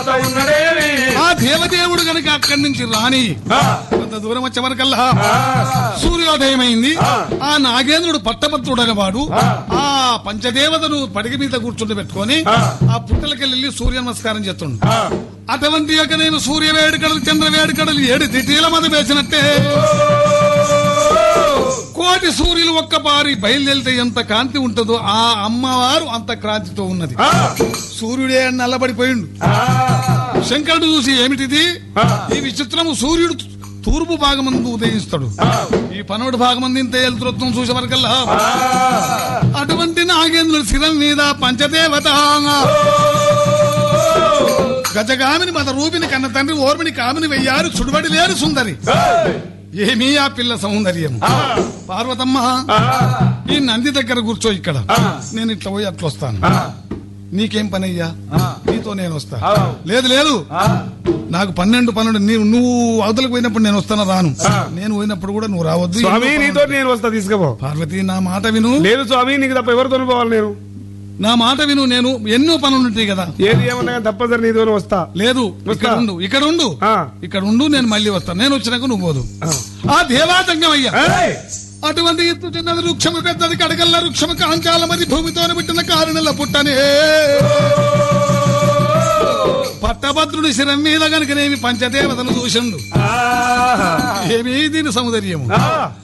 ఉన్నదేవి ఆ దేవదేవుడు గనక అక్కడి నుంచి రాని కొంత దూరం వచ్చే వరకల్లా సూర్యోదయమైంది ఆ నాగేంద్రుడు పట్టభద్రుడగవాడు ఆ పంచదేవతను పడిగ మీద కూర్చుండి పెట్టుకొని ఆ పుట్టలకెళ్ళి సూర్య నమస్కారం చేస్తుండు అటువంటి యొక్క నేను సూర్య వేడుకడలు చంద్ర వేడుకడలు ఏడు తిటీల మీద వేసినట్టే కోటి సూర్యులు ఒక్క పారి బయలుదేరితే ఎంత కాంతి ఉంటుందో ఆ అమ్మవారు అంత క్రాంతితో ఉన్నది సూర్యుడే నల్లబడిపోయిండు శంకరుడు చూసి ఏమిటిది ఈ విచిత్రము సూర్యుడు తూర్పు భాగమందు ఉదయిస్తాడు ఈ పనోడు భాగమంది ఇంత ఎలుతురత్వం చూసే వరకల్లా అటువంటి నాగేంద్రుడు శిరం మీద పంచదేవత గజగామిని మత రూపిని కన్న తండ్రి ఓర్మిని కామిని వెయ్యారు చుడుబడి లేరు సుందరి ఏమీ ఆ పిల్ల సౌందర్యం పార్వతమ్మ ఈ నంది దగ్గర కూర్చో ఇక్కడ నేను ఇట్లా పోయి అట్లా వస్తాను నీకేం పని అయ్యా నీతో నేను వస్తా లేదు లేదు నాకు పన్నెండు పన్నెండు నీవు నువ్వు అవతలకు పోయినప్పుడు నేను వస్తాను రాను నేను పోయినప్పుడు కూడా నువ్వు రావద్దు స్వామి నీతో నేను వస్తా తీసుకుపో పార్వతి నా మాట విను లేదు స్వామి నీకు తప్ప ఎవరితో పోవాలి నేను నా మాట విను నేను ఎన్నో పనులు ఉంటాయి కదా ఏది ఏమన్నా కానీ తప్పనిసరి నీతో వస్తా లేదు ఇక్కడ ఉండు ఇక్కడ ఉండు ఆ. ఇక్కడ ఉండు నేను మళ్ళీ వస్తాను నేను వచ్చినాక నువ్వు పోదు ఆ దేవాతంగం అయ్యా ఏయ్! అటువంటి ఎత్తు చిన్నది వృక్షము పెద్దది కడగల్ల వృక్షము కాంచాల మరి భూమితోనే పుట్టిన కారణల పుట్టనే పట్టభద్రుడి శిరం మీద గనుకనేమి పంచదేవతలు చూసిండు ఆహా! ఏమీ దీని సౌందర్యము ఆ!